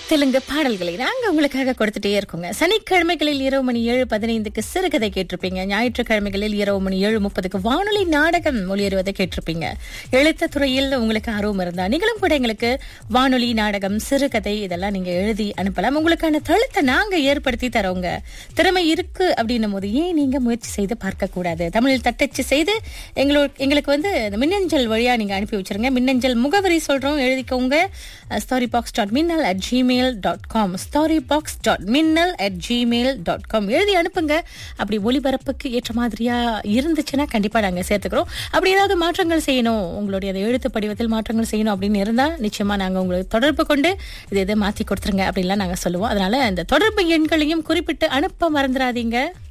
தெலுங்கு பாடல்களை நாங்க உங்களுக்காக கொடுத்துட்டே இருக்கோங்க சனிக்கிழமைகளில் இரவு மணி ஏழு பதினைந்துக்கு சிறுகதை கேட்டிருப்பீங்க ஞாயிற்றுக்கிழமைகளில் இரவு மணி ஏழு முப்பதுக்கு வானொலி நாடகம் ஒளியேறுவதை கேட்டிருப்பீங்க எழுத்த துறையில் உங்களுக்கு ஆர்வம் இருந்தா நீங்களும் கூட எங்களுக்கு வானொலி நாடகம் சிறுகதை இதெல்லாம் நீங்க எழுதி அனுப்பலாம் உங்களுக்கான தளத்தை நாங்க ஏற்படுத்தி தரோங்க திறமை இருக்கு அப்படின்னும் போது ஏன் நீங்க முயற்சி செய்து பார்க்க கூடாது தமிழில் தட்டச்சு செய்து எங்களோ எங்களுக்கு வந்து இந்த மின்னஞ்சல் வழியா நீங்க அனுப்பி வச்சிருங்க மின்னஞ்சல் முகவரி சொல்றோம் எழுதிக்கோங்க starry box dot Minnal at Gmail dot com starry box dot Minnal at Gmail dot com எழுதி அனுப்புங்க அப்படி ஒளிபரப்புக்கு ஏற்ற மாதிரியா இருந்துச்சுன்னா கண்டிப்பா நாங்க சேர்த்துக்கிறோம் அப்படி ஏதாவது மாற்றங்கள் செய்யணும் உங்களுடைய அந்த எழுத்து படிவத்தில் மாற்றங்கள் செய்யணும் அப்படின்னு இருந்தா நிச்சயமா நாங்க உங்களுக்கு தொடர்பு கொண்டு இது இதை மாத்தி கொடுத்துருங்க அப்படின்லாம் நாங்க சொல்லுவோம் அதனால இந்த தொடர்பு எண்களையும் குறிப்பிட்டு அனுப்ப மறந்துடாதீங்க